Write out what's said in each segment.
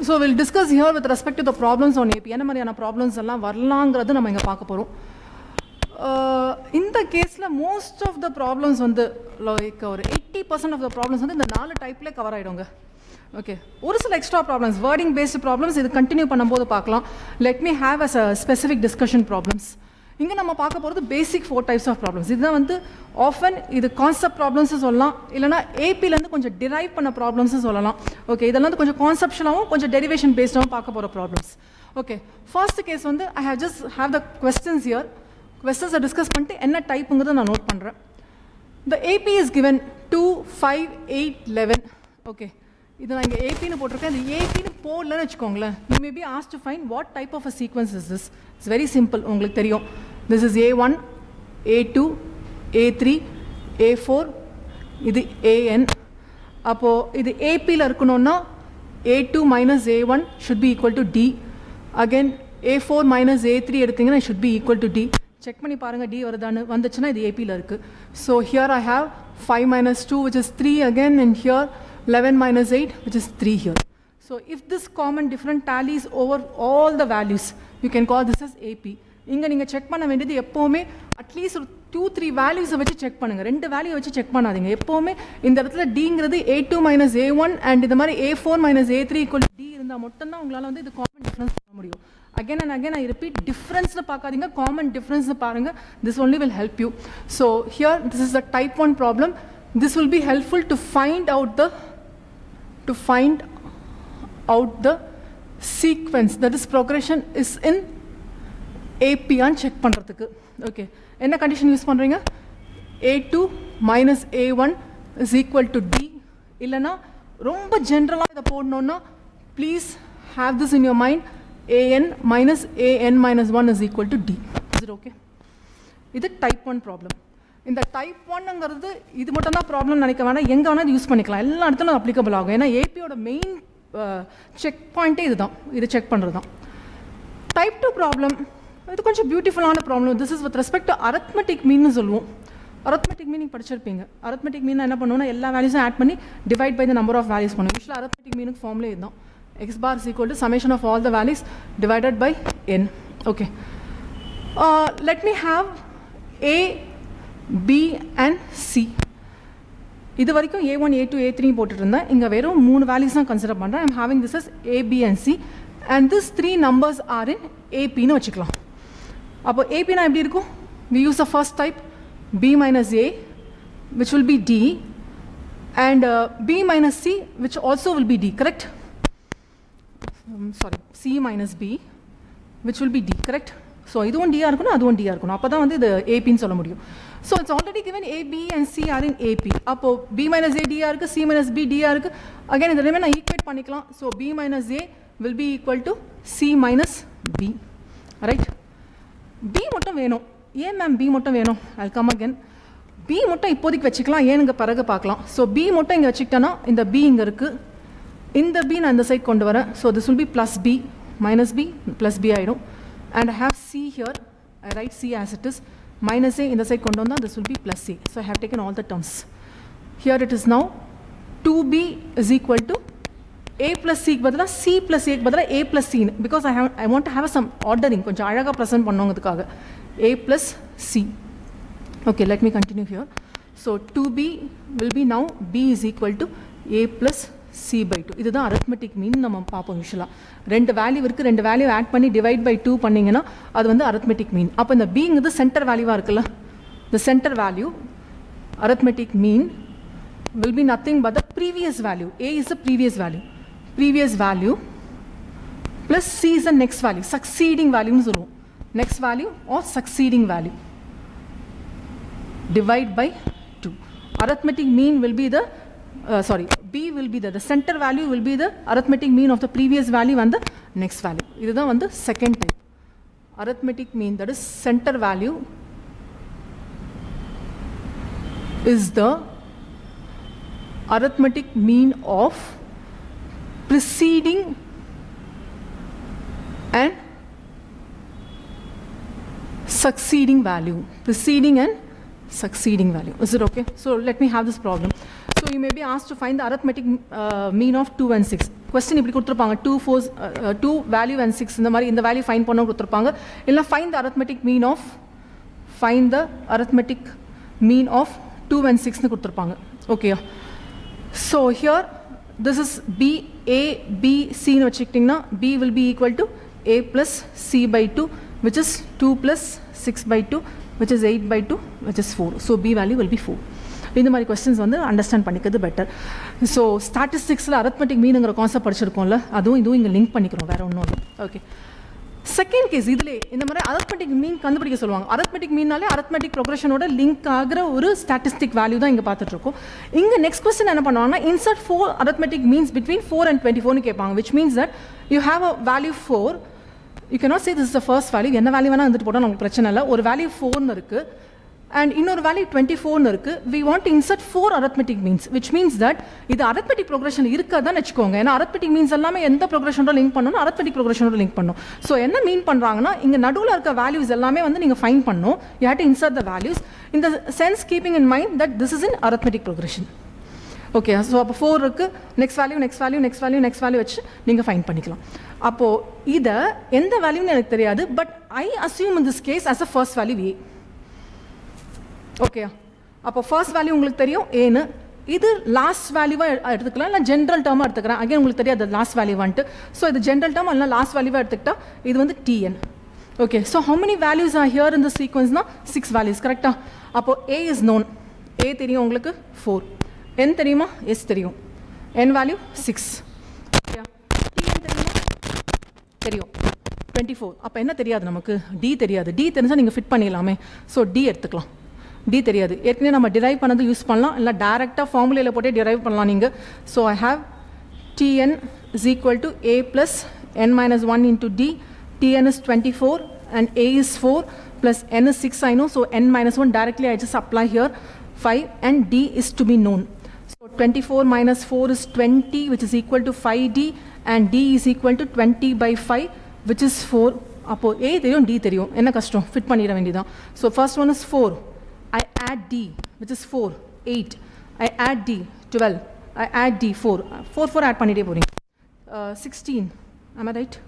So will discuss here with respect to the problems on AP என்ன மாதிரியான problems எல்லாம் வரலாங்கிறது நம்ம இங்கே பார்க்க போகிறோம் இந்த கேஸில் மோஸ்ட் ஆஃப் த ப்ராப்ளம்ஸ் வந்து லைக் ஒரு eighty percent of the problems வந்து இந்த நாலு டைப்லேயே கவர் ஆகிடுங்க ஓகே ஒரு சில extra problems wording based problems இது கண்டினியூ பண்ணும்போது பார்க்கலாம் let me have us a specific discussion problems இங்கே நம்ம பார்க்க போகிறது basic four types of problems இதுதான் வந்து ஆஃபன் இது கான்செப்ட் ப்ராப்ளம்ஸும் சொல்லலாம் இல்லைனா ஏபிலேருந்து கொஞ்சம் டிரைவ் பண்ண ப்ராப்ளம்ஸும் சொல்லலாம் ஓகே இதெல்லாம் வந்து கொஞ்சம் கான்செப்ஷனாகவும் கொஞ்சம் டெரிவேஷன் பேஸ்டாகவும் பார்க்க போகிற ப்ராப்ளம்ஸ் ஓகே ஃபர்ஸ்ட் கேஸ் வந்து I have just have the questions here கொஸ்டின்ஸை டிஸ்கஸ் பண்ணிட்டு என்ன டைப்புங்கிறத நான் நோட் பண்ணுறேன் the AP is given two five eight eleven okay இது நான் இங்கே ஏபின்னு போட்டிருக்கேன் இந்த ஏபின்னு போடலன்னு வச்சுக்கோங்களேன் யூ மே பி ஆஸ் to find what type of a sequence is this it's very simple உங்களுக்கு தெரியும் this is A one A two A three A four இது ஏஎன் அப்போது இது ஏபியில் இருக்கணும்னா A two minus A one should be equal to D again A four minus A three எடுத்திங்கன்னா should be equal to D check பண்ணி பாருங்கள் D வருதான்னு வந்துச்சுன்னா இது ஏபியில் இருக்குது so here I have five minus two which is three again and here eleven minus eight which is three here so if this common different tallies over all the values you can call this as AP இங்கே நீங்கள் check பண்ண வேண்டியது எப்போவுமே at least ஒரு two three வேல்யூஸை வச்சு check பண்ணுங்கள் ரெண்டு வேல்யூ வச்சு செக் பண்ணாதீங்க எப்போவுமே இந்த இடத்துல டிங்கிறது A two minus A one and இந்த மாதிரி A four minus A three equal D இருந்தால் மட்டும்தான் உங்களால் வந்து இது காமன் டிஃப்ரென்ஸ் பண்ண முடியும் again and again I repeat difference பார்க்காதீங்க common difference பாருங்க this only will help you so here this is the type 1 problem this will be helpful to find out the to find out the sequence that is progression is in AP ஆன்னு check பண்ணுறதுக்கு okay என்ன condition use பண்ணுறீங்க A two minus A one is equal to D இல்லைனா ரொம்ப ஜென்ரலாக இதை போடணுன்னா please have this in your mind an minus an minus 1 is equal to d. Is it okay? இது டைப் ஒன் ப்ராப்ளம் இந்த type ஒன்னுங்கிறது இது மட்டும் தான் ப்ராப்ளம் நினைக்க வேணாம் எங்கே வேணால் யூஸ் பண்ணிக்கலாம் எல்லா இடத்துலையும் அப்ளிகபிள் ஆகும் ஏன்னா ஏபியோட மெயின் செக் பாயிண்ட்டே இதுதான் இது செக் பண்ணுறது தான் டைப் டூ ப்ராப்ளம் இது கொஞ்சம் பியூட்டிஃபுல்லான problem this is with respect to arithmetic மீன்னு சொல்லுவோம் அரத்மெட்டிக் மீனிங் படிச்சிருப்பீங்க அரத்மெட்டிக் மீன் என்ன பண்ணுவோம்னா எல்லா வேல்யூஸும் ஆட் பண்ணி divide by the number of values பண்ணுவோம் யூஸ்வலாக அரத்மெட்டிக் மீனுக்கு ஃபார்ம்லேயே இதுதான் x bar is equal to summation of all the values divided by n. Okay. Uh, let me have a, b and c. இது வரைக்கும் A one A two A three போட்டுட்டு இருந்தேன் இங்கே வெறும் மூணு வேல்யூஸ் தான் கன்சிடர் பண்ணுறேன் I'm having this is A B and C and this three numbers are in ஏபின்னு வச்சுக்கலாம் அப்போ ஏபினா எப்படி இருக்கும் we use the first type B minus A which will be D and B minus C which also will be D correct um, sorry c minus b which will be d correct so இதுவும் டியாக இருக்கணும் அதுவும் டியாக இருக்கணும் அப்போ தான் வந்து இது ஏபின்னு சொல்ல முடியும் so it's already given A B and C are in AP அப்போது பி மைனஸ் ஏ டியாக இருக்குது சி மைனஸ் பி டியாக இருக்குது அகைன் இது ரெண்டுமே நான் ஈக்குவேட் பண்ணிக்கலாம் so B minus A will be equal to C minus B right B மட்டும் வேணும் ஏன் மேம் பி மட்டும் வேணும் அது கம் அகேன் பி மட்டும் இப்போதைக்கு வச்சுக்கலாம் ஏனுங்க பிறகு பார்க்கலாம் ஸோ பி மட்டும் இங்கே வச்சுக்கிட்டேன்னா இந்த பி இங்கே இருக்குது இந்த பி நான் இந்த சைட் கொண்டு வரேன் so this will be plus B minus B plus B ஆகிடும் and I have C here I write C as it is minus A இந்த சைட் கொண்டு வந்தால் this will be plus C so I have taken all the terms here it is now two B is equal to A plus சிக்கு பதிலாக C plus ஏக்கு பதிலாக A plus சின்னு because I have I want have some ordering கொஞ்சம் அழகாக present பண்ணுங்கிறதுக்காக A plus C okay let me continue here so two B will be now B is equal to A plus C by two இதுதான் arithmetic மீன் நம்ம பார்ப்போம் யூஸ்வலாக ரெண்டு value இருக்குது ரெண்டு வேல்யூ ஆட் பண்ணி டிவைட் பை டூ பண்ணிங்கன்னா அது வந்து அரத்மெட்டிக் மீன் அப்போ இந்த பிங்கிறது சென்டர் வேல்யூவாக இருக்குல்ல the center value arithmetic mean will be nothing but the previous value a is the previous value previous value plus c is the next value succeeding value னு சொல்லுவோம் next value or succeeding value divide by 2 arithmetic mean will be the uh, sorry b will be the the center value will be the arithmetic mean of the previous value and the next value இதுதான் வந்து second type arithmetic mean that is center value is the arithmetic mean of preceding and succeeding value preceding and succeeding value is it okay so let me have this problem so you may be asked to find the arithmetic uh, mean of 2 and 6 question இப்படி கொடுத்துருப்பாங்க two four two value and six இந்த மாதிரி இந்த value find பண்ண கொடுத்துருப்பாங்க இல்லை find the arithmetic mean of find the arithmetic mean of two and சிக்ஸ்னு கொடுத்துருப்பாங்க ஓகேயா so here this is B A B சின்னு வச்சுக்கிட்டிங்கன்னா B will be equal to A plus C by two which is two plus six by two which is eight by two which is four so B value will be four இந்த மாதிரி questions வந்து understand பண்ணிக்கிறது better so ஸ்டாட்டிஸ்டிக்ஸில் arithmetic மீனுங்கிற concept படிச்சிருக்கோம்ல அதுவும் இதுவும் இங்கே லிங்க் பண்ணிக்கிறோம் வேறு ஒன்றும் இல்லை ஓகே செகண்ட் கேஸ் இதிலே இந்த மாதிரி arithmetic மீன் கண்டுபிடிக்க சொல்லுவாங்க arithmetic மீன்னாலே arithmetic ப்ரொக்ரஷனோட லிங்க் ஆகிற ஒரு ஸ்டாட்டிஸ்டிக் வேல்யூ தான் இங்கே பார்த்துட்டு இருக்கோம் இங்கே நெக்ஸ்ட் கொஸ்டின் என்ன பண்ணுவாங்கன்னா insert four arithmetic means between four and twenty ஃபோர்னு கேட்பாங்க which means that you have a value four you cannot say this is the first value என்ன வேல்யூ வேணால் வந்துட்டு போட்டால் நமக்கு பிரச்சனை இல்லை ஒரு வேல்யூ ஃபோர்னு இருக்குது அண்ட் இன்னொரு வேல்யூ டுவெண்ட்டி ஃபோர்னு இருக்குது we want insert four arithmetic means which means that இது arithmetic ப்ரோக்ரஷன் இருக்காதான் வச்சுக்கோங்க ஏன்னா arithmetic மீன்ஸ் எல்லாமே எந்த ப்ரோக்ரஷனோட லிங்க் பண்ணணும் arithmetic ப்ரோக்ரஷனோட லிங்க் பண்ணும் ஸோ என்ன மீன் பண்ணுறாங்கன்னா இங்கே நடுவில் இருக்க வேல்யூஸ் எல்லாமே வந்து நீங்கள் ஃபைன் பண்ணும் you had to insert the values இந்த sense keeping in mind that this is in arithmetic progression okay so அப்போ ஃபோர் இருக்குது next value next value next value next value வச்சு நீங்கள் ஃபைன் பண்ணிக்கலாம் அப்போது இதை எந்த வேல்யூன்னு எனக்கு தெரியாது but I assume in this case as a first value A okay அப்போ ஃபர்ஸ்ட் வேல்யூ உங்களுக்கு தெரியும் ஏன்னு இது லாஸ்ட் வேல்யூவாக எடுத்துக்கலாம் இல்லை ஜென்ரல் டேர்மாக எடுத்துக்கிறேன் அகைன் உங்களுக்கு தெரியாது லாஸ்ட் வேல்யூவான்ட்டு ஸோ இது ஜென்ரல் டேர்ம் இல்லை லாஸ்ட் வேல்யூவாக எடுத்துக்கிட்டா இது வந்து TN okay so how many values are here இந்த சீக்வன்ஸ்னா சிக்ஸ் வேல்யூஸ் கரெக்டாக அப்போ ஏ இஸ் நோன் ஏ தெரியும் உங்களுக்கு ஃபோர் என் தெரியுமா எஸ் தெரியும் N value six okay TN தெரியுமா தெரியும் டுவெண்ட்டி ஃபோர் அப்போ என்ன தெரியாது நமக்கு டி தெரியாது டி தெரிஞ்சால் நீங்கள் ஃபிட் பண்ணிடலாமே ஸோ டி எடுத்துக்கலாம் டி தெரியாது ஏற்கனவே நம்ம டிரைவ் பண்ணது யூஸ் பண்ணலாம் இல்லை டேரெக்டாக ஃபார்முலையில் போட்டே டிரைவ் பண்ணலாம் நீங்கள் so I have TN is equal to A plus N minus one into D TN is twenty four and A is four plus N is six I know so N minus one directly I just apply here 5 and d is to be known. So 24 minus 4 is 20 which is equal to 5d and d is equal to 20 by 5 which is 4. அப்போ A தெரியும் D தெரியும் என்ன கஷ்டம் fit பண்ணிட வேண்டியதான் so first one is four I add D which is four eight I add D twelve I add D four four four add பண்ணிட்டே போகிறீங்க sixteen am I right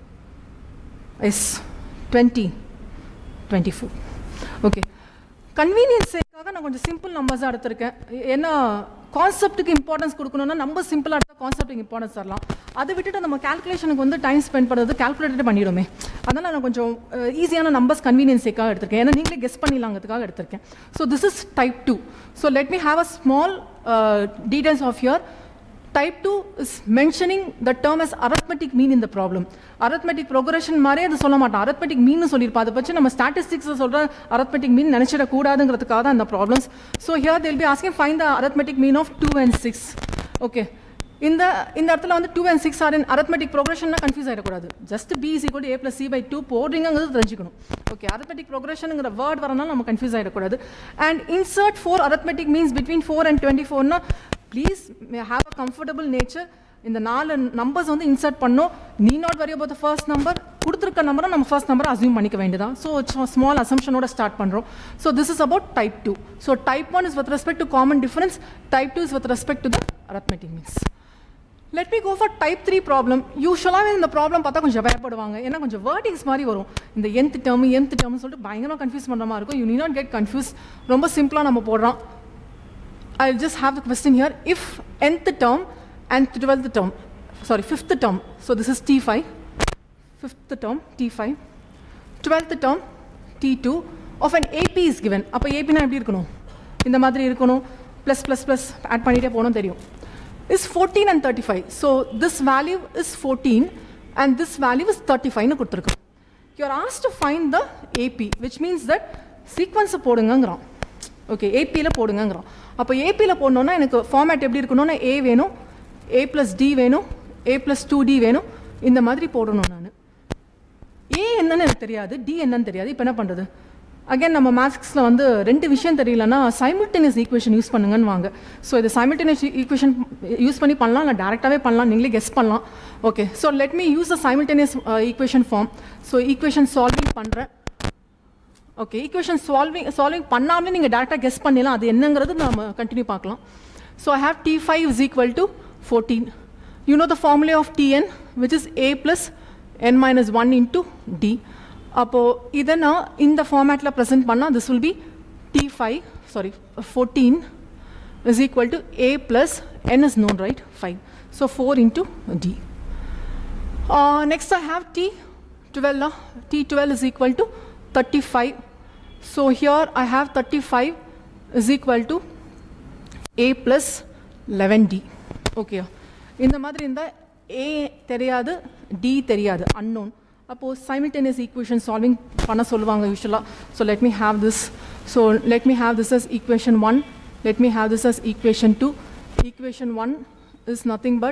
yes twenty twenty four okay கன்வீனியன்ஸுக்காக நான் கொஞ்சம் simple நம்பர்ஸாக எடுத்திருக்கேன் ஏன்னா கான்செப்ட்டுக்கு importance கொடுக்கணும்னா நம்ம சிம்பிளாக எடுத்தால் கான்செப்ட்டுக்கு இம்பார்ட்டன்ஸ் தரலாம் அதை விட்டுட்டு நம்ம கால்குலேஷனுக்கு வந்து டைம் ஸ்பெண்ட் பண்ணுறது கால்குலேட்டே பண்ணிடுமே அதனால் நான் கொஞ்சம் ஈஸியான நம்பர்ஸ் கன்வீனியன்ஸுக்காக எடுத்திருக்கேன் ஏன்னா நீங்களே கெஸ் பண்ணிடலாங்கிறதுக்காக எடுத்திருக்கேன் so this is type two so let me have a small details of your type 2 is mentioning the term as arithmetic mean in the problem arithmetic progression மாதிரியே அது சொல்ல மாட்டான் arithmetic mean சொல்லியிருப்பா அதை பற்றி நம்ம ஸ்டாட்டிஸ்டிக்ஸ் சொல்கிற arithmetic mean நினச்சிடக்கூடாதுங்கிறதுக்காக தான் இந்த problems so here they'll be asking find the arithmetic mean of 2 and 6 okay இந்த இந்த இடத்துல வந்து two and six are in arithmetic progressionனா கன்ஃபியூஸ் ஆகிடக்கூடாது just B is equal A plus C by two போடுறீங்கிறது தெரிஞ்சுக்கணும் ஓகே arithmetic progressionங்கிற word வரனால நம்ம கன்ஃபியூஸ் ஆகிடக்கூடாது and insert four arithmetic means between four and twenty ஃபோர்னா please have a comfortable nature இந்த நாலு நம்பர்ஸ் வந்து இன்சர்ட் பண்ணோம் நீ not worry about first number கொடுத்துருக்க நம்பரை நம்ம ஃபர்ஸ்ட் நம்பரை அசியூம் பண்ணிக்க வேண்டியதான் ஸோ ஸ்மால் அசம்ஷனோட ஸ்டார்ட் பண்ணுறோம் so this is about type two so type one is with respect to common difference type two is with respect to the arithmetic means let me go for type three problem யூஸ்வலாகவே இந்த problem பார்த்தா கொஞ்சம் பயப்படுவாங்க ஏன்னா கொஞ்சம் wordings மாதிரி வரும் இந்த எந்த் டேர்ம் எந்த் டேர்ம்னு சொல்லிட்டு பயங்கரமாக கன்ஃபியூஸ் பண்ணுற மாதிரி இருக்கும் யூ நீ நாட் கெட் கன்ஃபியூஸ் ரொம்ப சிம்பிளாக நம்ம போடுறோம் I'll just have the question here. If nth term and 12th term, sorry, fifth term, so this is T5, fifth term, T5, 12th term, T2, of an AP is given. அப்போ ஏபினா எப்படி இருக்கணும் இந்த மாதிரி இருக்கணும் ப்ளஸ் ப்ளஸ் ப்ளஸ் ஆட் பண்ணிகிட்டே போகணும் தெரியும் is fourteen and thirty five so this value is fourteen and this value is thirty ஃபைவ்னு கொடுத்துருக்கு யூஆர் ஆஸ் to find the AP which means that சீக்வன்ஸை போடுங்கங்கிறான் ஓகே ஏபியில் போடுங்கங்கிறோம் அப்போ ஏபியில் போடணுன்னா எனக்கு ஃபார்மேட் எப்படி இருக்கணும்னா ஏ வேணும் ஏ ப்ளஸ் டி வேணும் ஏ ப்ளஸ் டூ டி வேணும் இந்த மாதிரி போடணும் நான் ஏ என்னன்னு எனக்கு தெரியாது டி என்னன்னு தெரியாது இப்போ என்ன பண்ணுறது அகைன் நம்ம மேத்ஸில் வந்து ரெண்டு விஷயம் தெரியலன்னா சைமில்டேனியஸ் ஈக்குவேஷன் யூஸ் பண்ணுங்கன்னு வாங்க ஸோ இது சைமில்டேனியஸ் ஈக்குவேஷன் யூஸ் பண்ணி பண்ணலாம் இல்லை டேரெக்டாகவே பண்ணலாம் நீங்களே கெஸ் பண்ணலாம் okay so let me use the simultaneous equation form so equation solving பண்ணுறேன் ஓகே ஈக்குவேஷன் சால்விங் சால்விங் பண்ணாமலே நீங்கள் டேரெக்டாக கெஸ் பண்ணிடலாம் அது என்னங்கிறது நம்ம கண்டினியூ பார்க்கலாம் so I have T five is equal to fourteen you know the formula of Tn, which is A plus n minus 1 into D. அப்போ இதை நான் இந்த ஃபார்மேட்டில் ப்ரெசென்ட் பண்ணால் this will be T five sorry fourteen is equal to A plus n is known, right? 5. So 4 into D. Uh, next I have T12. Uh, T12 is equal to 35. So here I have 35 is equal to A plus 11D. Okay. இந்த மாதிரி இந்த A தெரியாது D தெரியாது unknown. அப்போது simultaneous equation solving பண்ண சொல்லுவாங்க யூஸ்வலாக so let me have this so let me have this as equation one let me have this as equation 2 equation 1 is nothing but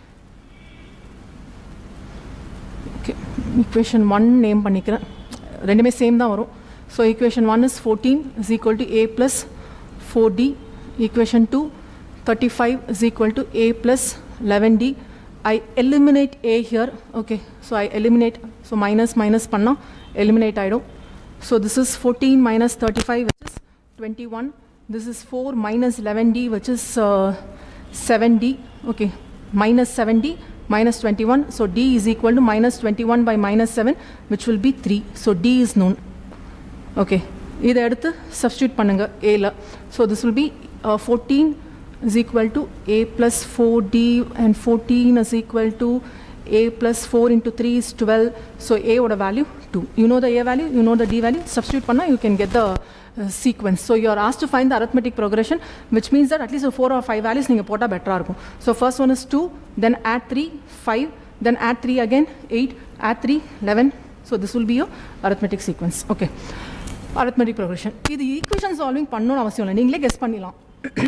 okay equation 1 name பண்ணிக்கிறேன் ரெண்டுமே same தான் வரும் so equation one is fourteen is equal to A plus four D equation two thirty five is equal to A plus eleven D I eliminate A here okay so I eliminate so minus minus பண்ணால் eliminate ஆகிடும் so this is fourteen minus thirty five which is twenty one this is 4 minus 11d which is uh, 7d okay minus 7d minus 21 so d is equal to minus 21 by minus 7 which will be 3 so d is known okay இதை எடுத்து substitute பண்ணுங்க ஏல so this will be fourteen is equal to A plus four D and fourteen is equal to a plus 4 into 3 is 12 so a would value 2 you know the a value you know the d value substitute panna you can get the uh, sequence so you are asked to find the arithmetic progression which means that at least 4 or 5 values நீங்க போட்டா better இருக்கும் so first one is 2 then add 3 5 then add 3 again 8 add 3 11 so this will be your arithmetic sequence okay arithmetic progression இது equation solving பண்ணணும்னு அவசியம் இல்லை நீங்களே guess பண்ணிடலாம்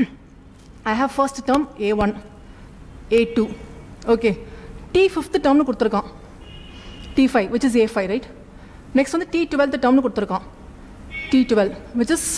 I have first term a1 a2 okay T fifth டேர்ம்னு கொடுத்துருக்கான் T five which is A five right next வந்து T twelfth டேர்ம்னு கொடுத்துருக்கான் T twelve which is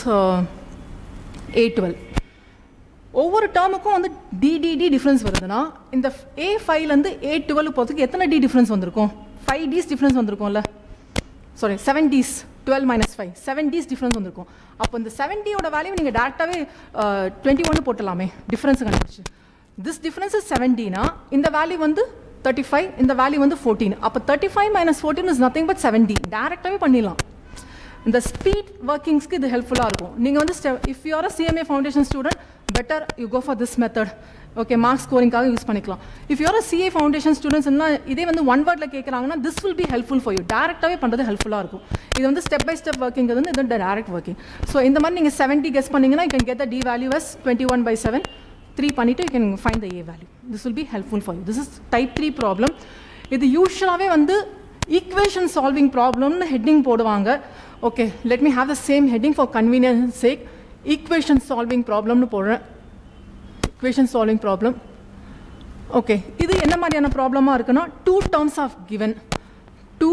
A twelve ஒவ்வொரு டேர்முக்கும் வந்து டிடிடி டிஃப்ரென்ஸ் வருதுன்னா இந்த ஏ ஃபைவ்லேருந்து ஏ டுவெல் போகிறதுக்கு எத்தனை டி டிஃப்ரென்ஸ் வந்திருக்கும் ஃபைவ் டிஸ் டிஃப்ரென்ஸ் வந்திருக்கும்ல sorry seven D's twelve minus five seven D's difference வந்திருக்கும் அப்போ இந்த செவன் டியோட வேல்யூ நீங்கள் டேரெக்டாகவே டுவெண்ட்டி ஒன்று போட்டலாமே டிஃப்ரென்ஸ் கண்டுபிடிச்சு திஸ் டிஃப்ரென்ஸ் இஸ் செவன்டீனா இந்த வேல்யூ வந்து தேர்ட்டி ஃபைவ் இந்த வேல்யூ வந்து ஃபோர்டீன் அப்போ thirty five minus fourteen is nothing but seventy டேரெக்டாகவே பண்ணிடலாம் இந்த ஸ்பீட் ஒர்க்கிங்ஸ்க்கு இது ஹெல்ப்ஃபுல்லாக இருக்கும் நீங்கள் வந்து if you are a CMA foundation student better you go for this method okay mark ஸ்கோரிங்காக யூஸ் பண்ணிக்கலாம் இஃப் யூஆர் சிஏ ஃபவுண்டேஷன் ஸ்டூடெண்ட்ஸ்னா இதே வந்து ஒன் வேர்டில் கேட்குறாங்கன்னா this will be helpful for you டேரெக்டாகவே பண்ணுறது ஹெல்ப்ஃபுல்லாக இருக்கும் இது வந்து ஸ்டெப் பை ஸ்டெப் ஒர்க்கிங் வந்து இது டேரக்ட் ஒர்க்கிங் ஸோ இந்த மாதிரி நீங்கள் செவன்ட்டி கெஸ் பண்ணிங்கன்னா you can get the D value as twenty one by seven three பண்ணிவிட்டு you can find the A value this will be helpful for you this is type three problem இது யூஸ்வலாகவே வந்து equation solving ப்ராப்ளம்னு heading போடுவாங்க okay let me have the same heading for convenience sake equation solving ப்ராப்ளம்னு போடுறேன் equation solving problem okay இது என்ன மாதிரியான ப்ராப்ளமாக இருக்குன்னா two terms of given two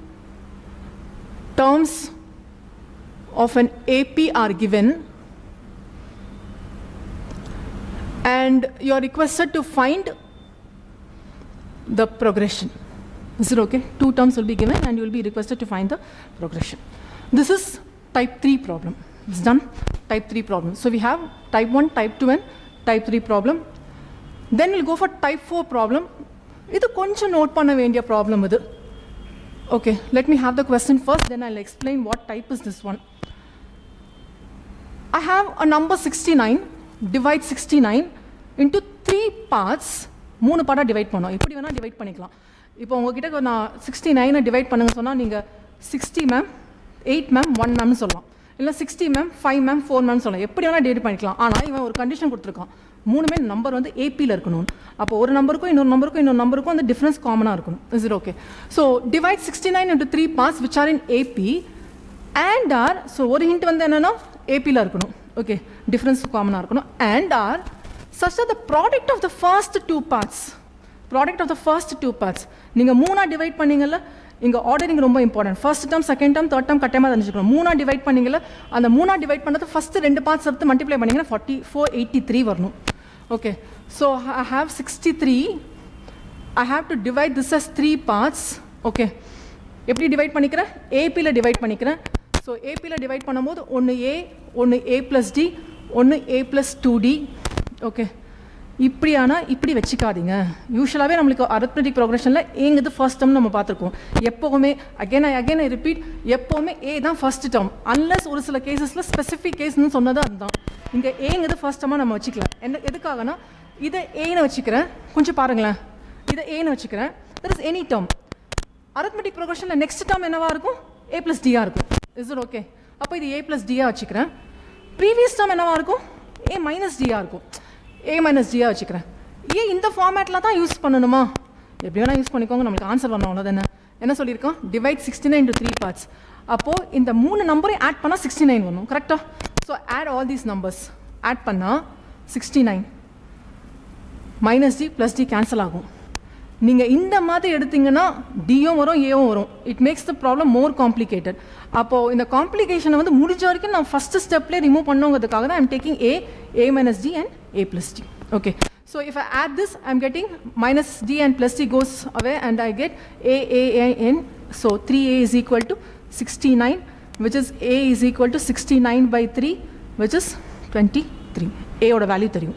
terms of an AP are given and you are requested to find the progression. Is it okay? Two terms will be given and you will be requested to find the progression. This is type 3 problem. It's done. Type 3 problem. So we have type 1, type 2 and type 3 problem. Then we'll go for type 4 problem. இது கொஞ்சம் note பண்ண வேண்டிய problem இது okay let me have the question first then I explain what type is this one I have a number sixty nine divide sixty nine into three parts மூணு பார்ட்டாக divide பண்ணோம் எப்படி வேணால் டிவைட் பண்ணிக்கலாம் இப்போ உங்ககிட்ட நான் சிக்ஸ்டி நைனை டிவைட் பண்ணுங்க சொன்னால் நீங்கள் sixty ma'am eight ma'am one மேம்னு சொல்லலாம் இல்லை sixty ma'am five ma'am four ma'am சொல்லலாம் எப்படி வேணால் டிவைட் பண்ணிக்கலாம் ஆனால் இவன் ஒரு கண்டிஷன் கொடுத்துருக்கான் மூணுமே நம்பர் வந்து ஏபியில் இருக்கணும் அப்போ ஒரு நம்பருக்கும் இன்னொரு நம்பருக்கும் இன்னொரு நம்பருக்கும் அந்த டிஃப்ரென்ஸ் காமனாக இருக்கணும் is it okay so divide sixty nine into three parts which are in AP and are so ஒரு ஹிண்ட் வந்து என்னென்னா ஏபியில் இருக்கணும் ஓகே டிஃப்ரென்ஸ் காமனாக இருக்கணும் and are such the product of the first two parts product of the first two parts நீங்கள் மூணாக divide பண்ணீங்கல்ல இங்கே ஆர்டரிங் ரொம்ப important first term second term third term கட்டாயமாக தெரிஞ்சுக்கணும் மூணாக டிவைட் பண்ணீங்கல்ல அந்த மூணாக டிவைட் பண்ணது ஃபஸ்ட்டு ரெண்டு பார்ட்ஸ் எடுத்து மல்டிப்ளை பண்ணிங்கன்னா ஃபார்ட்டி ஃபோர் எயிட்டி த்ரீ வரணும் okay so I have sixty three I have to divide this as three parts okay எப்படி டிவைட் பண்ணிக்கிறேன் ஏபியில் டிவைட் பண்ணிக்கிறேன் ஸோ ஏபியில் டிவைட் பண்ணும்போது ஒன்று ஏ ஒன்று ஏ ப்ளஸ் டி ஒன்று a plus two d okay இப்படியானா இப்படி வச்சுக்காதீங்க யூஸ்வலாகவே நம்மளுக்கு arithmetic ப்ரோக்ரஷனில் ஏங்கிறது ஃபர்ஸ்ட் டேர்ம் நம்ம பார்த்துருக்கோம் எப்போவுமே again I again I repeat எப்போவுமே ஏ தான் ஃபர்ஸ்ட் டேர்ம் அன்லஸ் ஒரு சில கேசஸில் ஸ்பெசிஃபிக் கேஸ்னு சொன்னது அதுதான் இங்கே ஏங்கிறது ஃபர்ஸ்ட் டேர்மாக நம்ம வச்சுக்கலாம் என்ன எதுக்காகனா இதை ஏன்னு வச்சுக்கிறேன் கொஞ்சம் பாருங்களேன் இதை ஏன்னு வச்சுக்கிறேன் that is any term arithmetic ப்ரோக்ரஷனில் நெக்ஸ்ட் டேர்ம் என்னவா இருக்கும் ஏ ப்ளஸ் டியாக இருக்கும் இஸ் இட் ஓகே அப்போ இது ஏ ப்ளஸ் டியாக வச்சுக்கிறேன் ப்ரீவியஸ் டேர்ம் என்னவா இருக்கும் ஏ மைனஸ் டியாக இருக்கும் ஏ மைனஸ் டியாக வச்சுக்கிறேன் ஏன் இந்த ஃபார்மேட்டில் தான் யூஸ் பண்ணணுமா எப்படி வேணால் யூஸ் பண்ணிக்கோங்க நம்மளுக்கு ஆன்சர் வரணும் அவ்வளோதானே என்ன சொல்லியிருக்கோம் divide sixty nine to three parts அப்போது இந்த மூணு நம்பரையும் ஆட் பண்ணால் சிக்ஸ்டி நைன் வரும் கரெக்டாக so add all these numbers add பண்ணால் sixty nine minus d plus d cancel ஆகும் நீங்கள் இந்த மாதிரி எடுத்தீங்கன்னா டியும் வரும் ஏவும் வரும் it makes the problem more complicated அப்போது இந்த காம்ப்ளிகேஷனை வந்து முடிஞ்ச வரைக்கும் நான் ஃபஸ்ட்டு ஸ்டெப்லேயே ரிமூவ் பண்ணுங்கிறதுக்காக தான் I'm taking a a minus d and a plus d okay so if I add this I'm getting minus d and plus d goes away and I get a a a and so three a is equal to sixty nine which is a is equal to sixty nine by three which is twenty three ஏயோட value தெரியும்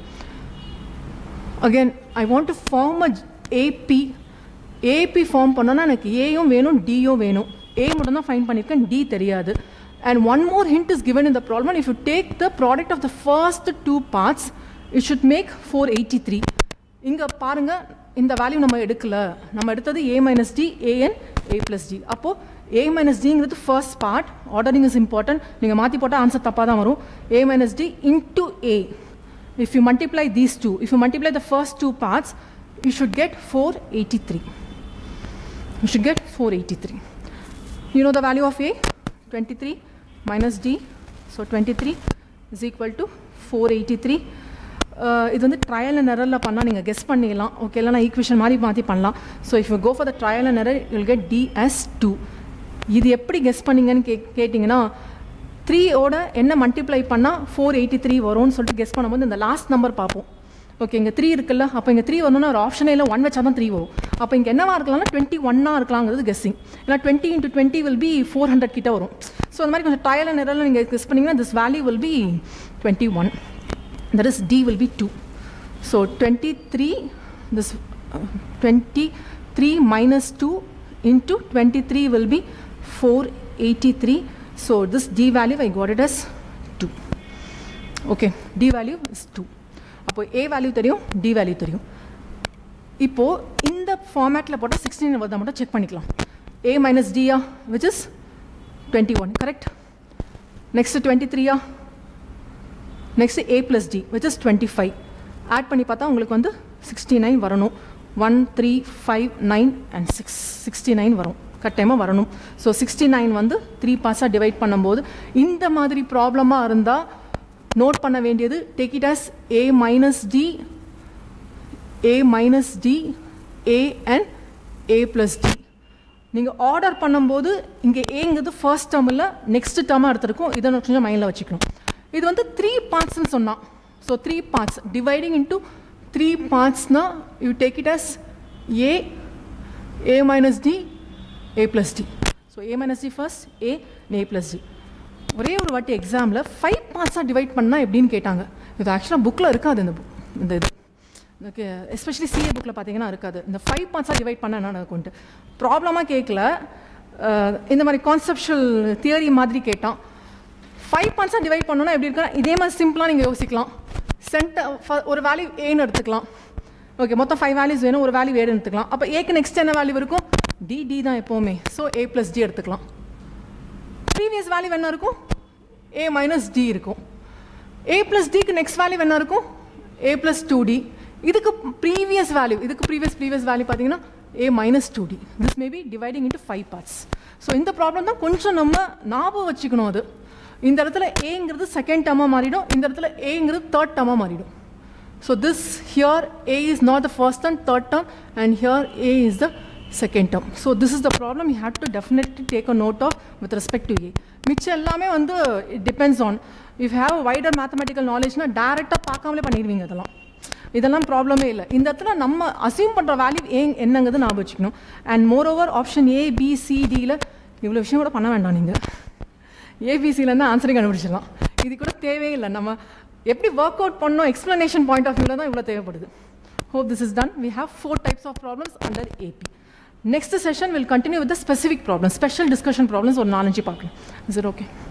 again I want to form a AP AP form பண்ணோன்னா எனக்கு ஏயும் வேணும் டியும் வேணும் ஏ மட்டும் தான் fine பண்ணியிருக்கேன் டி தெரியாது and one more hint is given in the problem if you take the product of the first two parts it should make 483 இங்கே பாருங்க இந்த வேல்யூ நம்ம எடுக்கல நம்ம எடுத்தது a minus d and a plus d அப்போது a minus டிங்கிறது first part ordering is important நீங்கள் மாற்றி போட்டால் ஆன்சர் தப்பாக தான் வரும் a minus d into a if you multiply these two, if you multiply the first two parts, you should get 483. You should get 483. You know the value of A? 23 minus D. So 23 is equal to 483. Uh, இது வந்து trial and எரரில் பண்ணால் நீங்கள் guess பண்ணிடலாம் okay இல்லைனா equation மாதிரி மாற்றி பண்ணலாம் so if you go for the trial and error you'll get d is two இது எப்படி கெஸ் பண்ணீங்கன்னு கே கேட்டிங்கன்னா த்ரீயோட என்ன மல்டிப்ளை பண்ணால் ஃபோர் எயிட்டி த்ரீ வரும்னு சொல்லிட்டு கெஸ் பண்ணும்போது இந்த லாஸ்ட் நம்பர் பார்ப்போம் ஓகே இங்கே த்ரீ இருக்குல்ல அப்போ இங்கே த்ரீ வரணும்னா ஒரு ஆப்ஷனே இல்லை ஒன் வச்சா தான் த்ரீ வரும் அப்போ இங்கே என்னவா இருக்கலாம்னா டுவெண்ட்டி ஒன்னாக இருக்கலாங்கிறது கெஸ்ஸிங் ஏன்னா twenty into twenty will be four hundred கிட்ட வரும் ஸோ அந்த மாதிரி கொஞ்சம் ட்ரையல் அண்ட் எரரில் நீங்கள் கெஸ் பண்ணிங்கன்னா this value will be twenty one that is d will be two so twenty three this twenty three minus two into twenty three will be four eighty three So this d value I got it as 2. Okay, d value is 2. அப்போ a value தெரியும் d value தெரியும் இப்போ இந்த ஃபார்மேட்டில் போட்டால் sixteen வருதா மட்டும் check பண்ணிக்கலாம் a மைனஸ் டியா which is twenty one correct next twenty த்ரீயா next a plus d which is twenty five add பண்ணி பார்த்தா உங்களுக்கு வந்து சிக்ஸ்டி நைன் வரணும் one three five nine and six sixty nine வரும் கட்டாயமாக வரணும் ஸோ சிக்ஸ்டி நைன் வந்து த்ரீ பார்ட்ஸாக டிவைட் பண்ணும்போது இந்த மாதிரி ப்ராப்ளமாக இருந்தால் நோட் பண்ண வேண்டியது take it as a minus d a minus d a and a plus D நீங்கள் ஆர்டர் பண்ணும்போது இங்கே ஏங்கிறது ஃபர்ஸ்ட் டேர்மில் நெக்ஸ்ட் டேர்மாக எடுத்திருக்கும் இதை கொஞ்சம் மைண்டில் வச்சுக்கணும் இது வந்து த்ரீ பார்ட்ஸ்னு சொன்னான் so three parts dividing into three பார்ட்ஸ்னால் you take it as a a minus d a plus d so a minus d first a a plus d ஒரே ஒரு வாட்டி எக்ஸாமில் ஃபைவ் பார்ட்ஸாக டிவைட் பண்ணால் எப்படின்னு கேட்டாங்க இது ஆக்சுவலாக புக்கில் இருக்காது இந்த book- இந்த இது ஓகே எஸ்பெஷலி சிஏ புக்கில் பார்த்தீங்கன்னா இருக்காது இந்த ஃபைவ் பார்ட்ஸாக டிவைட் பண்ண என்ன நடக்கும்ட்டு ப்ராப்ளமாக கேட்கல அஹ், இந்த மாதிரி கான்செப்ஷுவல் தியரி மாதிரி கேட்டான் ஃபைவ் பார்ட்ஸாக டிவைட் பண்ணோன்னா எப்படி இருக்குன்னா இதே மாதிரி சிம்பிளாக நீங்கள் யோசிக்கலாம் சென்டர் ஒரு வேல்யூ ஏன்னு எடுத்துக்கலாம் ஓகே மொத்தம் ஃபைவ் வேல்யூஸ் வேணும் ஒரு வேல்யூ ஏன்னு எடுத்துக்கலாம் அப்போ ஏக்கு நெக்ஸ்ட் என்ன வேல்யூ இருக்கும் டி டி தான் எப்போவுமே ஸோ ஏ ப்ளஸ் டி எடுத்துக்கலாம் ப்ரீவியஸ் வேல்யூ என்ன இருக்கும் ஏ மைனஸ் டி இருக்கும் ஏ ப்ளஸ் டிக்கு நெக்ஸ்ட் வேல்யூ என்ன இருக்கும் ஏ ப்ளஸ் டூ டி இதுக்கு ப்ரீவியஸ் வேல்யூ இதுக்கு ப்ரீவியஸ் ப்ரீவியஸ் வேல்யூ பார்த்தீங்கன்னா a minus two d this may be dividing into five parts so இந்த ப்ராப்ளம் தான் கொஞ்சம் நம்ம ஞாபகம் வச்சுக்கணும் அது இந்த இடத்துல ஏங்கிறது செகண்ட் டேர்மாக மாறிடும் இந்த இடத்துல ஏங்கிறது தேர்ட் டேர்மாக மாறிடும் so this here a is not the first and third term and here a is the second term so this is the problem you have to definitely take a note of with respect to a மிச்சம் எல்லாமே வந்து it depends on if have wider mathematical நாலேஜ்னா டேரெக்டாக பார்க்காமலே பண்ணிடுவீங்க இதெல்லாம் இதெல்லாம் ப்ராப்ளமே இல்லை இந்த இடத்துல நம்ம அசியூம் பண்ணுற வேல்யூ ஏன் என்னங்கிறது ஞாபகம் வச்சுக்கணும் and moreover option A B C டியில் இவ்வளோ விஷயம் கூட பண்ண வேண்டாம் நீங்கள் ஏபிசிலேருந்து ஆன்சரே கண்டுபிடிச்சிடலாம் இது கூட தேவையே இல்லை நம்ம எப்படி ஒர்க் அவுட் பண்ணோம் எக்ஸ்ப்ளனேஷன் பாயிண்ட் ஆஃப் வியூவில் தான் இவ்வளோ தேவைப்படுது hope this is done we have four types of problems under ap next session will continue with the specific problems special discussion problems or நாலஞ்சு பார்க்கலாம் is it okay